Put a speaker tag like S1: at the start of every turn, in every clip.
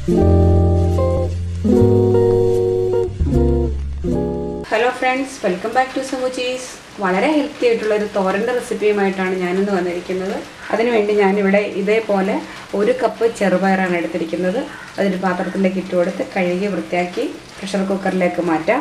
S1: hello friends welcome back to സമൂച്ചീസ് വളരെ healthy ആയിട്ടുള്ള ഒരു തോരൻ്റെ റെസിപ്പിയുമായിട്ടാണ് ഞാനിന്ന് വന്നിരിക്കുന്നത് അതിനുവേണ്ടി ഞാനിവിടെ ഇതേപോലെ ഒരു കപ്പ് ചെറുപയറാണ് എടുത്തിരിക്കുന്നത് അതൊരു പാത്രത്തിലേക്ക് ഇട്ട് കൊടുത്ത് കഴുകി വൃത്തിയാക്കി പ്രഷർ കുക്കറിലേക്ക് മാറ്റാം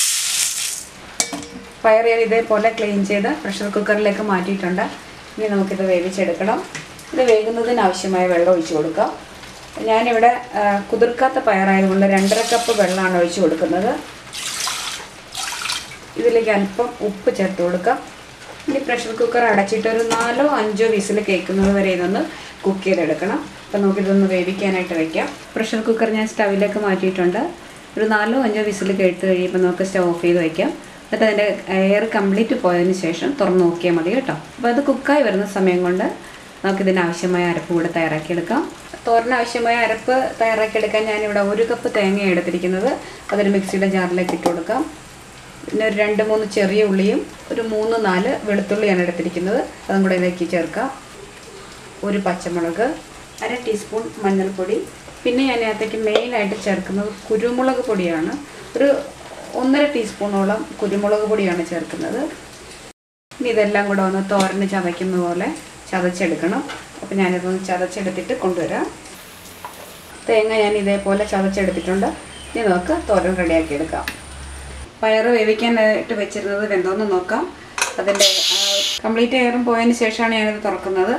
S1: പയർ ഞാൻ ഇതേപോലെ ക്ലീൻ ചെയ്ത് പ്രഷർ കുക്കറിലേക്ക് മാറ്റിയിട്ടുണ്ട് ഇനി നമുക്കിത് വേവിച്ചെടുക്കണം ഇത് വേകുന്നതിന് ആവശ്യമായ വെള്ളം ഒഴിച്ചു കൊടുക്കാം ഞാനിവിടെ ആ, കുതിർക്കാത്ത പയറായതുകൊണ്ട് രണ്ടര കപ്പ് വെള്ളമാണ് ഒഴിച്ചു കൊടുക്കുന്നത് ഇതിലേക്ക് അല്പം ഉപ്പ് ചേർത്ത് കൊടുക്കാം ഇനി പ്രഷർ കുക്കർ അടച്ചിട്ട് ഒരു നാലോ അഞ്ചോ വിസിൽ കേൾക്കുന്നത് വരെ ഇതൊന്ന് കുക്ക് ചെയ്തെടുക്കണം അപ്പം നമുക്കിതൊന്ന് വേവിക്കാനായിട്ട് വെക്കാം പ്രഷർ കുക്കർ ഞാൻ സ്റ്റവിലേക്ക് മാറ്റിയിട്ടുണ്ട് ഒരു നാലോ അഞ്ചോ വിസിൽ കേട്ട് കഴിയുമ്പോൾ നമുക്ക് സ്റ്റവ് ഓഫ് ചെയ്ത് വയ്ക്കാം എന്നിട്ട് അതിൻ്റെ എയർ കംപ്ലീറ്റ് പോയതിന് ശേഷം തുറന്ന് നോക്കിയാൽ മതി കേട്ടോ അപ്പോൾ അത് കുക്കായി വരുന്ന സമയം കൊണ്ട് നമുക്കിതിന് ആവശ്യമായ അരപ്പ് കൂടെ തയ്യാറാക്കിയെടുക്കാം തോരന് ആവശ്യമായ അരപ്പ് തയ്യാറാക്കിയെടുക്കാൻ ഞാനിവിടെ ഒരു കപ്പ് തേങ്ങ എടുത്തിരിക്കുന്നത് അതൊരു മിക്സിയുടെ ജാറിലേക്ക് ഇട്ട് കൊടുക്കാം പിന്നെ ഒരു രണ്ട് മൂന്ന് ചെറിയ ഉള്ളിയും ഒരു മൂന്ന് നാല് വെളുത്തുള്ളിയാണ് എടുത്തിരിക്കുന്നത് അതും കൂടെ ഇതിലേക്ക് ചേർക്കാം ഒരു പച്ചമുളക് അര ടീസ്പൂൺ മഞ്ഞൾപ്പൊടി പിന്നെ ഞാൻ അതിനകത്തേക്ക് മെയിനായിട്ട് ചേർക്കുന്നത് കുരുമുളക് പൊടിയാണ് ഒരു ഒന്നര ടീസ്പൂണോളം കുരുമുളക് പൊടിയാണ് ചേർക്കുന്നത് ഇനി ഇതെല്ലാം കൂടെ ഒന്ന് തോരന് ചതയ്ക്കുന്ന പോലെ ചതച്ചെടുക്കണം അപ്പോൾ ഞാനിതൊന്ന് ചതച്ചെടുത്തിട്ട് കൊണ്ടുവരാം തേങ്ങ ഞാൻ ഇതേപോലെ ചതച്ചെടുത്തിട്ടുണ്ട് ഇനി നമുക്ക് തോരൻ റെഡിയാക്കി എടുക്കാം പയറ് വേവിക്കാനായിട്ട് വെച്ചിരുന്നത് വെന്തോന്ന് നോക്കാം അതിൻ്റെ കംപ്ലീറ്റ് എയറും പോയതിന് ശേഷമാണ് ഞാനിത് തുറക്കുന്നത്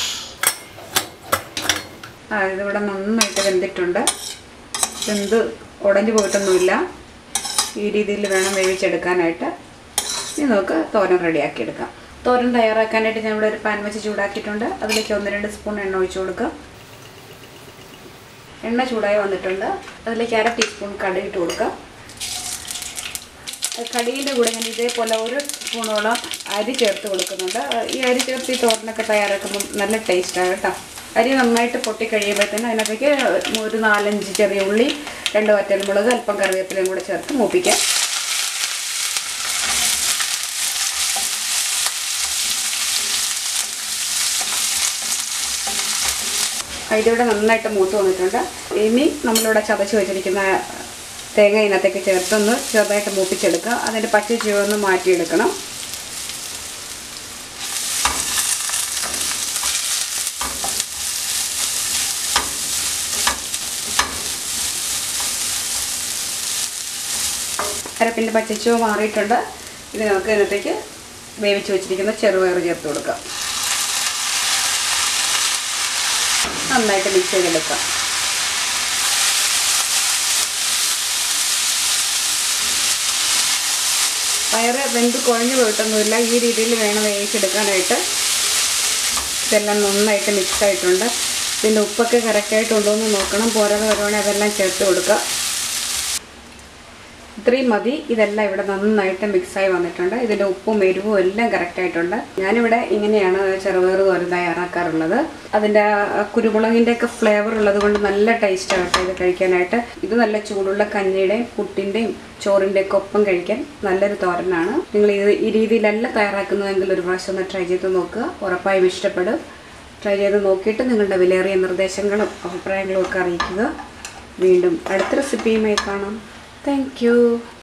S1: ആ ഇതിവിടെ നന്നായിട്ട് വെന്തിട്ടുണ്ട് വെന്ത് ഉടഞ്ഞു പോയിട്ടൊന്നുമില്ല ഈ രീതിയിൽ വേണം വേവിച്ചെടുക്കാനായിട്ട് ഇനി നമുക്ക് തോരൻ റെഡിയാക്കി എടുക്കാം തോരൻ തയ്യാറാക്കാനായിട്ട് ഞാൻ ഇവിടെ ഒരു പാൻ വെച്ച് ചൂടാക്കിയിട്ടുണ്ട് അതിലേക്ക് ഒന്ന് രണ്ട് സ്പൂൺ എണ്ണ ഒഴിച്ചു കൊടുക്കാം എണ്ണ ചൂടായി വന്നിട്ടുണ്ട് അതിലേക്ക് അര ടീസ്പൂൺ കടുക് ഇട്ട് കൊടുക്കാം കടിയുടെ കൂടെ ഞാൻ ഇതേപോലെ ഒരു സ്പൂണോളം അരി ചേർത്ത് കൊടുക്കുന്നുണ്ട് ഈ അരി ചേർത്ത് ഈ തോരനൊക്കെ തയ്യാറാക്കുമ്പോൾ നല്ല ടേസ്റ്റാണ് കേട്ടോ അരി നന്നായിട്ട് പൊട്ടി കഴിയുമ്പോഴത്തേനും അതിനകത്തേക്ക് ഒരു നാലഞ്ച് ചെറിയ ഉള്ളി രണ്ട് വറ്റൽമുളക് അല്പം കറിവേപ്പിലയും കൂടെ ചേർത്ത് മൂപ്പിക്കാം ഇതിവിടെ നന്നായിട്ട് മൂത്ത് വന്നിട്ടുണ്ട് ഇനി നമ്മളിവിടെ ചതച്ച് വെച്ചിരിക്കുന്ന തേങ്ങ ഇതിനകത്തേക്ക് ചേർത്തൊന്ന് ചെറുതായിട്ട് മൂപ്പിച്ചെടുക്കുക അതിൻ്റെ പച്ച ചുവന്ന് മാറ്റിയെടുക്കണം അരപ്പിൻ്റെ പച്ചച്ചുവ മാറിയിട്ടുണ്ട് ഇത് നമുക്ക് ഇതിനകത്തേക്ക് വേവിച്ച് വെച്ചിരിക്കുന്ന ചെറുപയർ ചേർത്ത് കൊടുക്കാം നന്നായിട്ട് മിക്സ് ചെയ്തെടുക്കാം പയറ് വെന്ത് കുഴഞ്ഞു പോയിട്ടൊന്നുമില്ല ഈ രീതിയിൽ വേണം വേവിച്ചെടുക്കാനായിട്ട് ഇതെല്ലാം നന്നായിട്ട് മിക്സ് ആയിട്ടുണ്ട് ഇതിൻ്റെ ഉപ്പൊക്കെ കറക്റ്റായിട്ടുണ്ടോ എന്ന് നോക്കണം പോരാതെ വരുവാണെങ്കിൽ അതെല്ലാം ചേർത്ത് കൊടുക്കുക ഇത്രയും മതി ഇതെല്ലാം ഇവിടെ നന്നായിട്ട് മിക്സായി വന്നിട്ടുണ്ട് ഇതിൻ്റെ ഉപ്പും എരിവും എല്ലാം കറക്റ്റായിട്ടുണ്ട് ഞാനിവിടെ ഇങ്ങനെയാണ് ചെറുപയർ തോരൻ തയ്യാറാക്കാറുള്ളത് അതിൻ്റെ ആ കുരുമുളകിൻ്റെ ഒക്കെ ഫ്ലേവർ ഉള്ളത് കൊണ്ട് നല്ല ടേസ്റ്റാണ് കേട്ടോ ഇത് കഴിക്കാനായിട്ട് ഇത് നല്ല ചൂടുള്ള കഞ്ഞിയുടെയും പുട്ടിൻ്റെയും ചോറിൻ്റെ ഒക്കെ ഒപ്പം കഴിക്കാൻ നല്ലൊരു തോരനാണ് നിങ്ങൾ ഇത് ഈ രീതിയിലല്ല തയ്യാറാക്കുന്നതെങ്കിൽ ഒരു പ്രാവശ്യം ഒന്ന് ട്രൈ ചെയ്ത് നോക്കുക ഉറപ്പായും ഇഷ്ടപ്പെടും ട്രൈ ചെയ്ത് നോക്കിയിട്ട് നിങ്ങളുടെ വിലയേറിയ നിർദ്ദേശങ്ങളും അഭിപ്രായങ്ങളും ഒക്കെ അറിയിക്കുക വീണ്ടും അടുത്ത റെസിപ്പിയുമായി കാണാം താങ്ക്